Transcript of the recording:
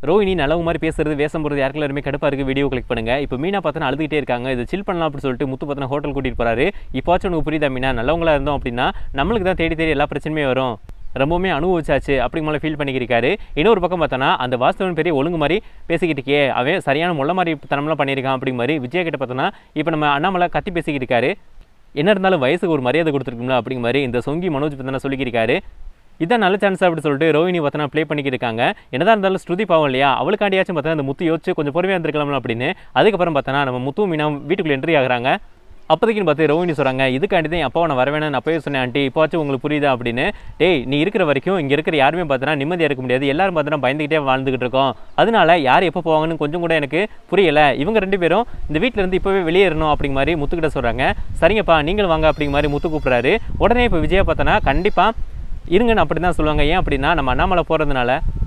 ரோஹினி நல்லவங்க மாதிரி பேசுறது வேஷம் போகிறது யாருக்கு எல்லாருமே கடுப்பாக இருக்குது வீடியோ கிளிக் பண்ணுங்க இப்போ மீனா பார்த்தா அழுதுகிட்டே இருக்காங்க இது சில் பண்ணலாம் அப்படின்னு சொல்லிட்டு முத்து பார்த்தா ஹோட்டல் கூட்டிட்டு போறாரு இப்போச்சும் உனக்கு புரியுதா மீனா நல்லவங்களா இருந்தோம் அப்படின்னா நம்மளுக்கு தான் தேடி தேடி எல்லா பிரச்சனையுமே வரும் ரொம்பவுமே அனுபவிச்சாச்சு அப்படி மேலே ஃபீல் பண்ணிக்கிருக்காரு இன்னொரு பக்கம் பார்த்தோன்னா அந்த வாஸ்தவன் பெரிய ஒழுங்கு மாதிரி பேசிக்கிட்டு இருக்கே அவன் சரியான முள்ள மாதிரி தனம்லாம் பண்ணியிருக்கான் அப்படி மாதிரி விஜய் கிட்ட பார்த்தோன்னா இப்போ நம்ம அண்ணாமலை கத்தி பேசிக்கிட்டு இருக்காரு என்ன இருந்தாலும் வயசுக்கு ஒரு மரியாதை கொடுத்துருக்கோம்ல அப்படிங்கிற மாதிரி இந்த சொங்கி மனோஜ் பார்த்தா சொல்லிக்கிருக்காரு இதான் நல்ல சான்ஸ் அப்படி சொல்லிட்டு ரோஹினி பார்த்தனா ப்ளே பண்ணிக்கிட்டு இருக்காங்க என்னதான் இருந்தாலும் ஸ்ருதி பாவம் இல்லையா அவளுக்காண்டியாச்சும் பார்த்தா அந்த முத்து யோசிச்சு கொஞ்சம் பொறுமையாக இருந்திருக்கலாம் அப்படின்னு அதுக்கப்புறம் பார்த்தோன்னா நம்ம முத்து மீனா வீட்டுக்குள்ள என்ட்ரி ஆகுறாங்க அப்போதைக்குன்னு பார்த்து ரோஹினி சொல்கிறாங்க இதுக்காண்டி தான் அப்பா நான் வரவேணான்னு அப்பவே சொன்னேன் ஆண்டி இப்போச்சும் உங்களுக்கு புரியுதா அப்படின்னு டேய் நீ இருக்கிற வரைக்கும் இங்கே இருக்கிற யாருமே பார்த்தனா நிம்மதியாக இருக்க முடியாது எல்லாரும் பார்த்தனா பயந்துக்கிட்டே வாழ்ந்துகிட்டு இருக்கோம் அதனால யார் எப்போ போவாங்கன்னு கொஞ்சம் கூட எனக்கு புரியல இவங்க ரெண்டு பேரும் இந்த வீட்டில் இருந்து இப்போவே வெளியேறணும் அப்படிங்க மாதிரி முத்துக்கிட்ட சொல்கிறாங்க சரிங்கப்பா நீங்களும் வாங்க அப்படிங்க மாதிரி முத்து கூப்பிட்றாரு உடனே இப்போ விஜயா பார்த்தனா கண்டிப்பாக இருங்கன்னு அப்படி தான் சொல்லுவாங்க ஏன் அப்படின்னா நம்ம அண்ணாமலை போகிறதுனால